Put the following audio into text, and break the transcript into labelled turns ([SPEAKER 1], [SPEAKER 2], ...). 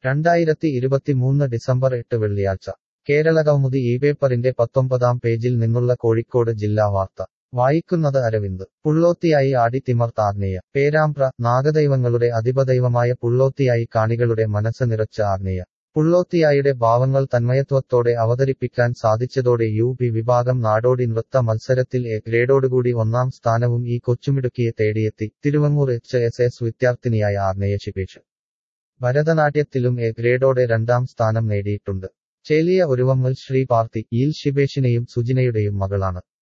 [SPEAKER 1] രണ്ടായിരത്തി ഇരുപത്തിമൂന്ന് ഡിസംബർ എട്ട് വെള്ളിയാഴ്ച കേരള കൗമുദി ഈ പേപ്പറിന്റെ പത്തൊമ്പതാം പേജിൽ നിന്നുള്ള കോഴിക്കോട് ജില്ലാ വാർത്ത വായിക്കുന്നത് അരവിന്ദ് പുള്ളോത്തിയായി ആടി തിമർത്ത് ആഗ്നേയ പേരാമ്പ്ര നാഗദൈവങ്ങളുടെ അധിപദൈവമായ പുള്ളോത്തിയായി കാണികളുടെ മനസ്സ് നിറച്ച ആഗ്നേയ പുള്ളോത്തിയായുടെ ഭാവങ്ങൾ തന്മയത്വത്തോടെ അവതരിപ്പിക്കാൻ സാധിച്ചതോടെ യു പി വിഭാഗം നാടോടി നൃത്ത മത്സരത്തിൽ എ ഗ്രേഡോടുകൂടി ഒന്നാം സ്ഥാനവും ഈ കൊച്ചുമിടുക്കിയെ തേടിയെത്തി തിരുവങ്ങൂർ എച്ച് എസ് എസ് വിദ്യാർത്ഥിനിയായ ആഗ്നേയ ശിപേഷ് ഭരതനാട്യത്തിലും എ ഗ്രേഡോടെ രണ്ടാം സ്ഥാനം നേടിയിട്ടുണ്ട് ചേലിയ ഒരുവമ്മൽ ശ്രീ പാർത്തി ഈൽ ശിബേഷിനെയും സുജിനയുടെയും മകളാണ്